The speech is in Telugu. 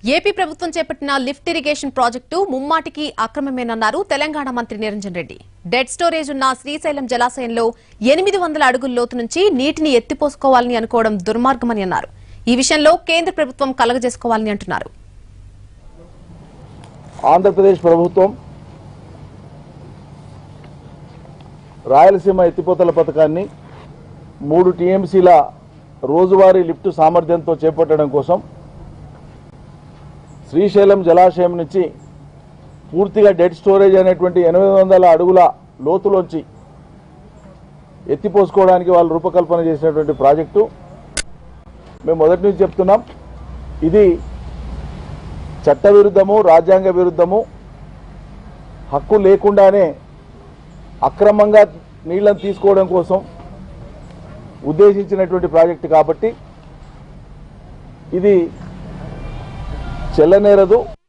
ఏపీ ప్రభుత్వం చేపట్టిన లిఫ్ట్ ఇరిగేషన్ ప్రాజెక్టు ముమ్మాటికి అక్రమమేనన్నారు తెలంగాణ మంత్రి నిరంజన్ రెడ్డి డెడ్ స్టోరేజ్ ఉన్న శ్రీశైలం జలాశయంలో ఎనిమిది వందల అడుగుల లోతు నుంచి నీటిని ఎత్తిపోసుకోవాలని అనుకోవడం దుర్మార్గమని అన్నారు ఈ విషయంలో కేంద్ర ప్రభుత్వం కలగజేసుకోవాలని అంటున్నారు ఆంధ్రప్రదేశ్ ప్రభుత్వం రాయలసీమ ఎత్తిపోతల పథకాన్ని మూడు టీఎంసీల రోజువారీ లిఫ్ట్ సామర్థ్యంతో చేపట్టడం కోసం శ్రీశైలం జలాశయం నుంచి పూర్తిగా డెడ్ స్టోరేజ్ అనేటువంటి ఎనిమిది వందల అడుగుల లోతులోంచి ఎత్తిపోసుకోవడానికి వాళ్ళు రూపకల్పన చేసినటువంటి ప్రాజెక్టు మేము మొదటి నుంచి చెప్తున్నాం ఇది చట్ట విరుద్ధము రాజ్యాంగ విరుద్ధము హక్కు లేకుండానే అక్రమంగా నీళ్లను తీసుకోవడం కోసం ఉద్దేశించినటువంటి ప్రాజెక్టు కాబట్టి ఇది చెల్లనేరదు